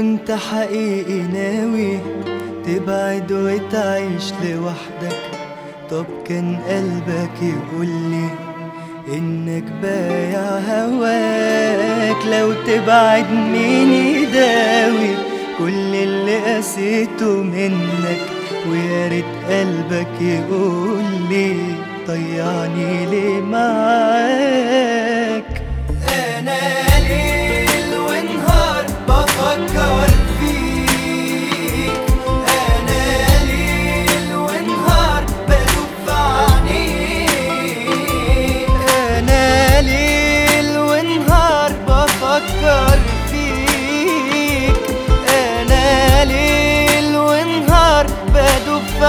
انت حقيقي ناوي تبعد وتعيش لوحدك طب كان قلبك يقولي انك بايع هواك لو تبعد مين يداوي كل اللي قسيته منك ويا ريت قلبك يقولي ضيعني ليه معاك انا ليل ونهار بفكر فيك انا ليل ونهار بدوب في عينيك انا ليل ونهار بفكر فيك انا ليل ونهار بدوب في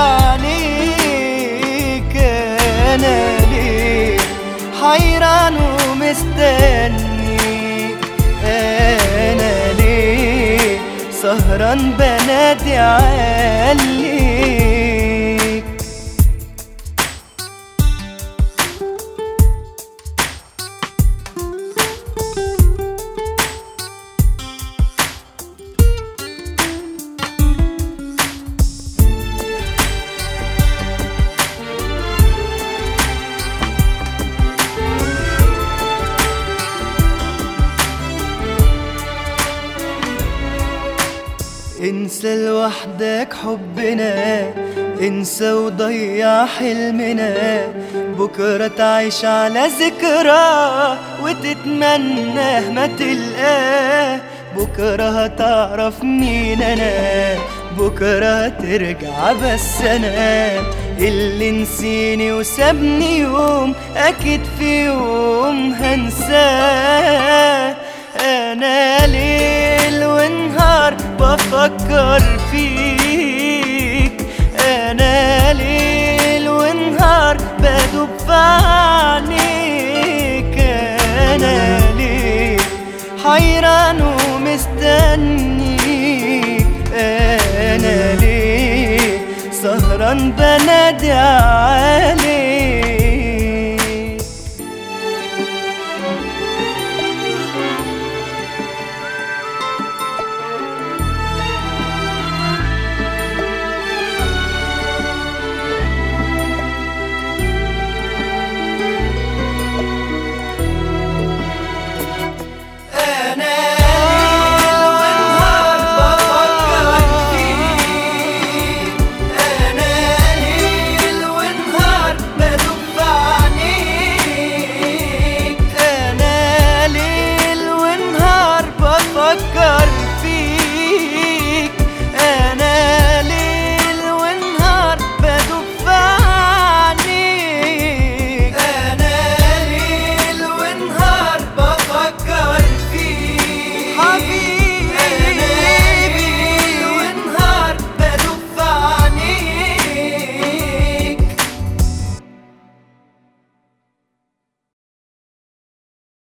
عينيك انا ليه حيران ومستني انا ليه سهران بنادي عليك انسى لوحدك حبنا انسى وضيع حلمنا بكرة تعيش على ذكرى وتتمنى ما تلقاه بكرة هتعرف مين انا بكرة ترجع بس انا اللي نسيني وسابني يوم اكيد في يوم هنساه انا ليل ونهار بفكر فيك انا ليل ونهار بدوب في عينيك انا ليه حيران ومستنيك انا ليه سهران بنادي عليك